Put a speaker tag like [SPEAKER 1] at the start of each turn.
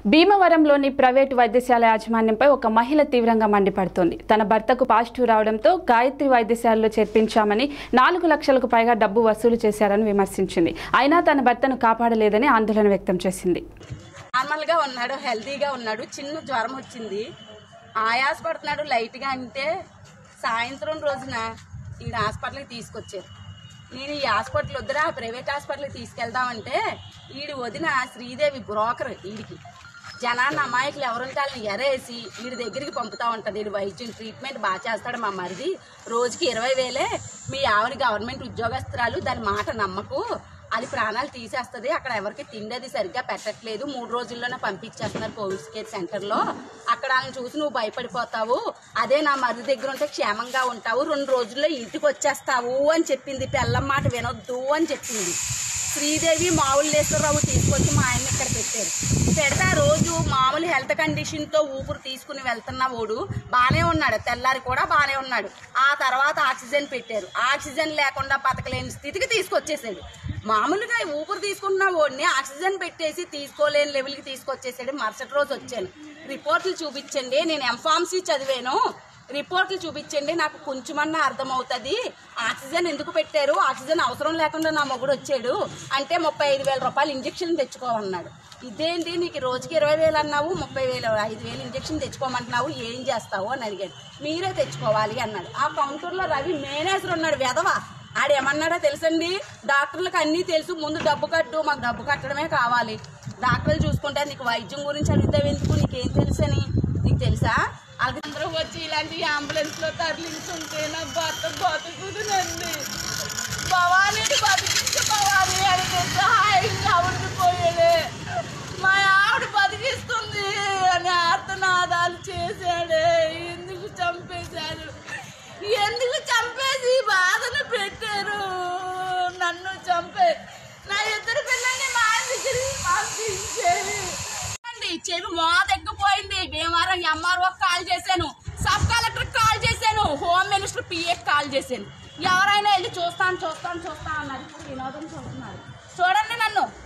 [SPEAKER 1] భీమవరంలోని private వైద్యశాల యాజమాన్యంపై ఒక మహిళ తీవ్రంగా మండిపడుతోంది తన భర్తకు పాజిటివ్ రావడంతో గాయత్రి వైద్యశాలలో చేర్పించామని నాలుగు లక్షలకు పైగా డబ్బు వసూలు చేశారని విమర్శించింది అయినా తన భర్తను కాపాడలేదని ఆందోళన వ్యక్తం చేసింది
[SPEAKER 2] నార్మల్గా ఉన్నాడు హెల్తీగా ఉన్నాడు చిన్న జ్వరం వచ్చింది ఆయాస పడుతున్నాడు లైట్గా అంటే సాయంత్రం రోజున ఈడ హాస్పిటల్కి తీసుకొచ్చారు నేను ఈ హాస్పిటల్ వద్దురా ప్రైవేట్ హాస్పిటల్కి తీసుకెళ్దామంటే ఈడి వదిన శ్రీదేవి బ్రోకర్ ఈడికి జనాన్ని అమాయకులు ఎవరుంటే వాళ్ళని ఎరేసి వీడి దగ్గరికి పంపుతా ఉంటుంది వీడి వైద్యం ట్రీట్మెంట్ బాగా చేస్తాడు మా మరిది రోజుకి ఇరవై వేలే మీ ఆవిడ గవర్నమెంట్ ఉద్యోగస్తురాలు దాని మాట నమ్మకు అది ప్రాణాలు తీసేస్తుంది అక్కడ ఎవరికి తిండి అది సరిగ్గా పెట్టట్లేదు మూడు రోజుల్లోనే పంపించేస్తున్నారు కోవిడ్ కేర్ సెంటర్లో అక్కడ వాళ్ళని చూసి నువ్వు భయపడిపోతావు అదే నా మరిది దగ్గర ఉంటే క్షేమంగా ఉంటావు రెండు రోజుల్లో ఇంటికి వచ్చేస్తావు అని చెప్పింది పెళ్ళం మాట వినొద్దు అని చెప్పింది శ్రీదేవి మావులేశ్వరరావు తీసుకొచ్చి మా ఆయన ఇక్కడ పెట్టారు పెడితే ఆ రోజు మామూలు హెల్త్ కండిషన్ తో ఊపిరి తీసుకుని వెళ్తున్న ఓడు బానే ఉన్నాడు తెల్లారి కూడా బానే ఉన్నాడు ఆ తర్వాత ఆక్సిజన్ పెట్టారు ఆక్సిజన్ లేకుండా బతకలేని స్థితికి తీసుకొచ్చేసాడు మామూలుగా ఊపిరి తీసుకున్న ఓడిని ఆక్సిజన్ పెట్టేసి తీసుకోలేని లెవెల్కి తీసుకొచ్చేసాడు మరుసటి రోజు వచ్చాను రిపోర్ట్లు చూపించండి నేను ఎంఫార్మసీ చదివాను రిపోర్ట్లు చూపించండి నాకు కొంచెమన్నా అర్థమవుతుంది ఆక్సిజన్ ఎందుకు పెట్టారు ఆక్సిజన్ అవసరం లేకుండా నా మొగుడు వచ్చాడు అంటే ముప్పై ఐదు వేల రూపాయలు ఇంజక్షన్ తెచ్చుకోమన్నాడు ఇదేంటి నీకు రోజుకి ఇరవై వేలు అన్నావు ముప్పై వేలు ఐదు వేలు ఇంజక్షన్ తెచ్చుకోమంటున్నావు ఏం చేస్తావు అని అడిగాడు మీరే తెచ్చుకోవాలి అన్నాడు ఆ కౌంటర్లో రవి మేనేజర్ ఉన్నాడు వెధవ ఆడేమన్నాడో తెలుసండి డాక్టర్లకు అన్నీ తెలుసు ముందు డబ్బు కట్టు మాకు డబ్బు కట్టడమే కావాలి డాక్టర్లు చూసుకుంటే నీకు వైద్యం గురించి అడుగుతావు ఎందుకు నీకేం తెలుసని నీకు తెలుసా వాళ్ళకి అందరూ వచ్చి ఇలాంటి అంబులెన్స్ లో తరలించుంటే నా భర్త బతుకుతుందండి భవానీని బతికించు భవానీ అని చెప్తే హాయిగా ఉండిపోయాడే మా ఆవిడ బతికిస్తుంది అని ఆర్తనాదాలు చేశాడే ఎందుకు చంపేశాడు ఎందుకు చంపేసి ఈ బాధను పెట్టారు నన్ను చంపే నా ఇద్దరు పిల్లల్ని మా ఆయన దగ్గరికి పంపించేది అండి చెవి మోత ఎక్కిపోయింది భీమవరం ఎంఆర్ఓ కాల్ చేశాను సబ్ కలెక్టర్ కాల్ చేశాను హోమ్ మినిస్టర్ పిఏ కాల్ చేశాను ఎవరైనా వెళ్ళి చూస్తాను చూస్తాను చూస్తాను అన్నారు ఇప్పుడు వినోదం చూస్తున్నారు చూడండి నన్ను